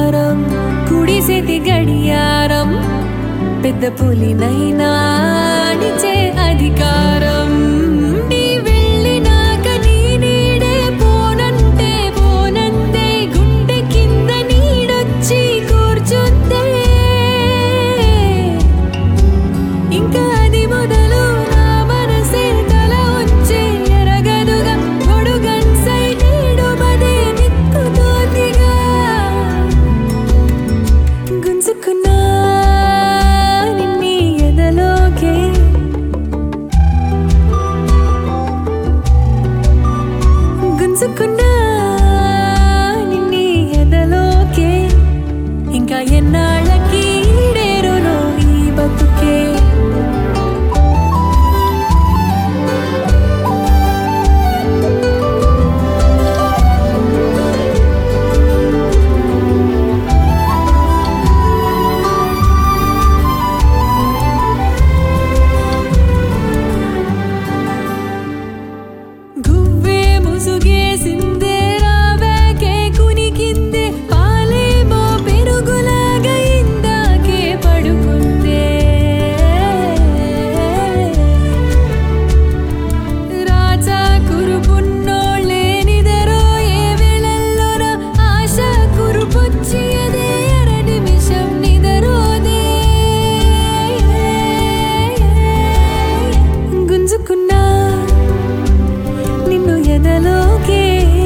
బంగారం కుడిసేతి గడియారం పెద్ద పులినైనా అణిచే అధికారం నీ వెళ్ళినాక నీ నీడే పోనంటే పోనందే గుండె కింద నీడొచ్చి కూర్చుందే ఇంకా అది మొదలు నా మనసే తల ఉంచి ఎరగదుగా గొడుగన్సై నీడు మదే నిక్కుతోందిగా గుంజుకున్నా నిన్నీ ఎదలోకే గుంజుకున్నా నిన్నీ ఎదలోకే ఇంకా ఎన్నాళ్ళకి ఈడేరునో ఈ బతుకే గువ్వే ముసుగేసిందే రావేకే కునికిందే పాలేమో పెరుగులాగా ఇందాకే పడుకుందే రాజా కురుపున్నోళ్ళే నిదరో ఏ వేళల్లోన ఆశ కురుపొచ్చి అదే అర నిమిషం నిదరోదే గుంజుకున్నా నిన్ను ఎదలోకే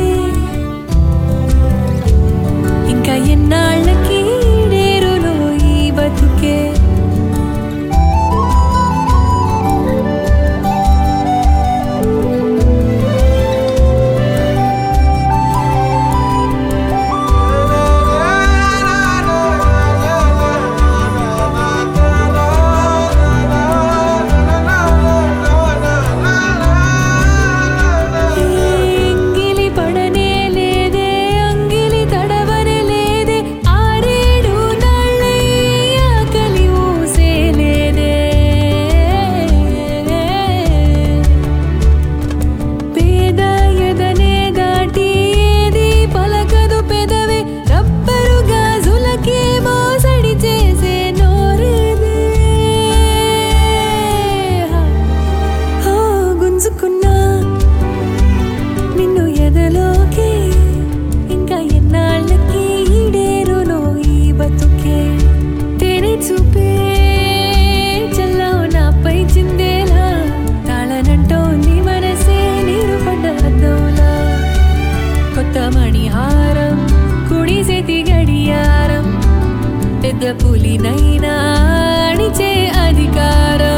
ఇంకా ఎన్నాళ్ళకి నేరులో ఈ బతుకే ఎంగిలి పడనే లేదే అంగిలి తడవనే లేదే ఆరేడు నాళ్ళై ఆకలి ఊసే లేదే పేద ఎదనే దాటి ఏది పలకదు పెదవే రబ్బరు గాజులకే మోసడి చేసే నోరేదే హో గుంజుకున్నా నిన్ను ఎదలోకే ఇంకా ఎన్నాళ్ళకి ఈడేరునో ఈ బతుకే తేనె చూపే చల్లవు నాపై చిందేలా తాళనంటోంది మనసే నీరు పడ్డ అద్దవులా కొత్త మణిహారం కుడి చేతి గడియారం పెద్ద పులినైనా అణిచే అధికారం